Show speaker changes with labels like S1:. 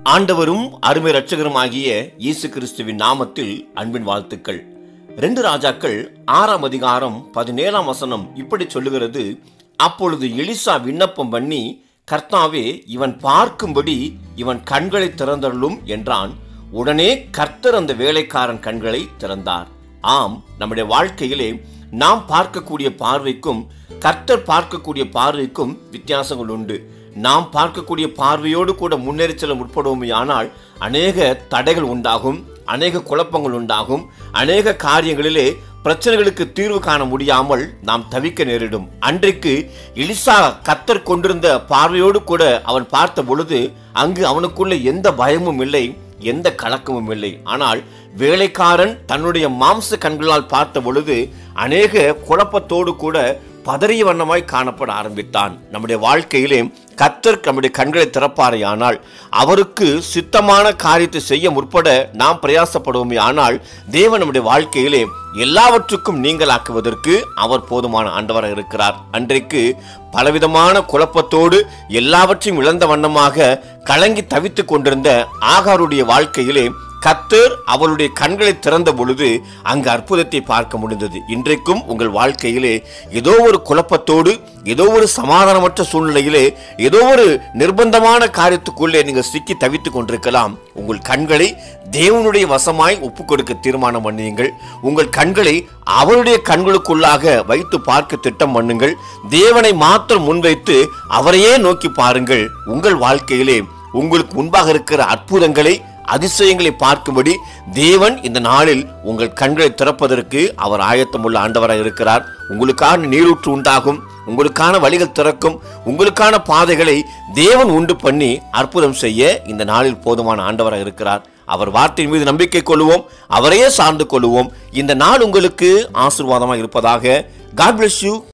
S1: ஆண்டவரும் அருமை இரட்சகருமாகிய இயேசு கிறிஸ்துவின் நாமத்தில் அன்பின் வாழ்த்துக்கள் ரெண்டு ராஜாக்கள் ஆறாம் அதிகாரம் பதினேழாம் வசனம் இப்படி சொல்லுகிறது அப்பொழுது எலிசா விண்ணப்பம் பண்ணி கர்த்தாவே இவன் பார்க்கும்படி இவன் கண்களை திறந்தருளும் என்றான் உடனே கர்த்தர் அந்த வேலைக்காரன் கண்களை திறந்தார் ஆம் நம்முடைய வாழ்க்கையிலே நாம் பார்க்கக்கூடிய பார்வைக்கும் கர்த்தர் பார்க்கக்கூடிய பார்வைக்கும் வித்தியாசங்கள் உண்டு நாம் பார்க்கக்கூடிய பார்வையோடு கூட முன்னேறி செல்ல முற்படுவோமே ஆனால் அநேக தடைகள் உண்டாகும் அநேக குழப்பங்கள் உண்டாகும் அநேக காரியங்களிலே பிரச்சனைகளுக்கு தீர்வு காண முடியாமல் நாம் தவிக்க நேரிடும் அன்றைக்கு எலிசா கத்தர் கொண்டிருந்த பார்வையோடு கூட அவன் பார்த்த பொழுது அங்கு அவனுக்குள்ள எந்த பயமும் இல்லை எந்த கலக்கமும் இல்லை ஆனால் வேலைக்காரன் தன்னுடைய மாம்ச கண்களால் பார்த்த பொழுது அநேக குழப்பத்தோடு கூட பதறிய வண்ணமாய் காணப்பட ஆரம்பித்தான் நம்முடைய வாழ்க்கையிலே கத்தர் நம்முடைய கண்களை திறப்பாரே ஆனால் அவருக்கு சித்தமான காரியத்தை செய்ய முற்பட நாம் பிரயாசப்படுவோமே ஆனால் தேவன் நம்முடைய வாழ்க்கையிலே எல்லாவற்றுக்கும் நீங்களாக்குவதற்கு அவர் போதுமான ஆண்டவராக இருக்கிறார் அன்றைக்கு பலவிதமான குழப்பத்தோடு எல்லாவற்றையும் இழந்த வண்ணமாக கலங்கி தவித்துக் கொண்டிருந்த ஆகாருடைய வாழ்க்கையிலே கத்தர் அவளுடைய கண்களை திறந்த பொழுது அங்கு அற்புதத்தை பார்க்க முடிந்தது இன்றைக்கும் உங்கள் வாழ்க்கையிலே ஏதோ ஒரு குழப்பத்தோடு ஏதோ ஒரு சமாதானமற்ற சூழ்நிலையிலே ஏதோ ஒரு நிர்பந்தமான காரியத்துக்குள்ளே நீங்கள் சிக்கி தவித்துக் கொண்டிருக்கலாம் உங்கள் கண்களை தேவனுடைய வசமாய் ஒப்புக் கொடுக்க தீர்மானம் பண்ணுங்கள் உங்கள் கண்களை அவருடைய கண்களுக்குள்ளாக வைத்து பார்க்க திட்டம் பண்ணுங்கள் தேவனை மாத்திரம் முன்வைத்து அவரையே நோக்கி பாருங்கள் உங்கள் வாழ்க்கையிலே உங்களுக்கு முன்பாக இருக்கிற அற்புதங்களை அதிசயங்களை பார்க்கும்படி தேவன் இந்த நாளில் உங்கள் கண்களை திறப்பதற்கு அவர் ஆயத்தமுள்ள ஆண்டவராக இருக்கிறார் உங்களுக்கான நீரூற்று உண்டாகும் உங்களுக்கான வழிகள் திறக்கும் உங்களுக்கான பாதைகளை தேவன் உண்டு பண்ணி அற்புதம் செய்ய இந்த நாளில் போதுமான ஆண்டவராக இருக்கிறார் அவர் வார்த்தையின் மீது நம்பிக்கை கொள்வோம் அவரையே சார்ந்து கொள்வோம் இந்த நாள் உங்களுக்கு ஆசீர்வாதமாக இருப்பதாக காட் bless யூ